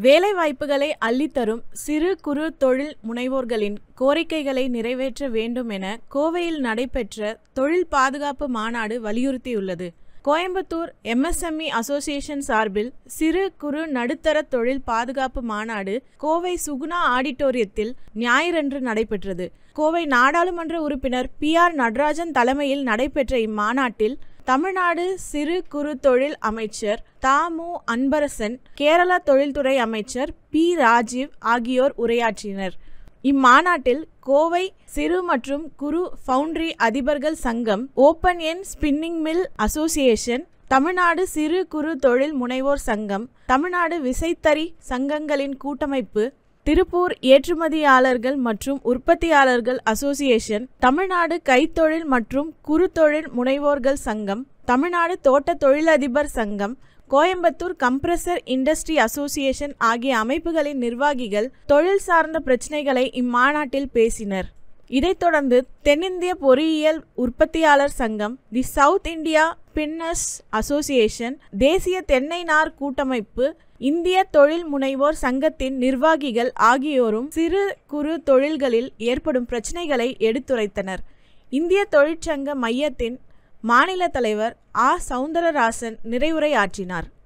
வேலைவாய்ப்புகளை அள்ளித்தரும் சிறு குறு தொழில் முனைவோர்களின் கோரிக்கைகளை நிறைவேற்ற வேண்டும் என கோவையில் நடைபெற்ற தொழில் பாதுகாப்பு மாநாடு வலியுறுத்தியுள்ளது கோயம்புத்தூர் எம்எஸ்எம்இ அசோசியேஷன் சார்பில் சிறு குறு நடுத்தர தொழில் பாதுகாப்பு மாநாடு கோவை சுகுணா ஆடிட்டோரியத்தில் ஞாயிறன்று நடைபெற்றது கோவை நாடாளுமன்ற உறுப்பினர் பி ஆர் நடராஜன் தலைமையில் நடைபெற்ற இம்மாநாட்டில் தமிழ்நாடு சிறு குறு தொழில் அமைச்சர் தாமு அன்பரசன் கேரளா தொழில்துறை அமைச்சர் பி ராஜீவ் ஆகியோர் உரையாற்றினர் இம்மாநாட்டில் கோவை சிறு மற்றும் குறு ஃபவுண்டரி அதிபர்கள் சங்கம் open end spinning mill association Tamil Nadu சிறு குறு தொழில் முனைவோர் சங்கம் தமிழ்நாடு விசைத்தறி சங்கங்களின் கூட்டமைப்பு திருப்பூர் ஏற்றுமதியாளர்கள் மற்றும் உற்பத்தியாளர்கள் அசோசியேஷன் தமிழ்நாடு கைத்தொழில் மற்றும் குறுத்தொழில் முனைவோர்கள் சங்கம் தமிழ்நாடு தோட்ட தொழிலதிபர் சங்கம் கோயம்புத்தூர் கம்ப்ரஸர் இண்டஸ்ட்ரி அசோசியேஷன் ஆகிய அமைப்புகளின் நிர்வாகிகள் தொழில் சார்ந்த பிரச்சினைகளை இம்மாநாட்டில் பேசினர் இதைத் தொடர்ந்து தென்னிந்திய பொறியியல் உற்பத்தியாளர் சங்கம் the South India spinners association தேசிய தென்னை நார் கூட்டமைப்பு இந்திய தொழில் முனைவோர் சங்கத்தின் நிர்வாகிகள் ஆகியோரும் சிறு குறு தொழில்களில் ஏற்படும் பிரச்சினைகளை எடுத்துரைத்தனர் இந்திய தொழிற்சங்க மையத்தின் மாநில தலைவர் ஆ சவுந்தரராசன் நிறைவுரை ஆற்றினார்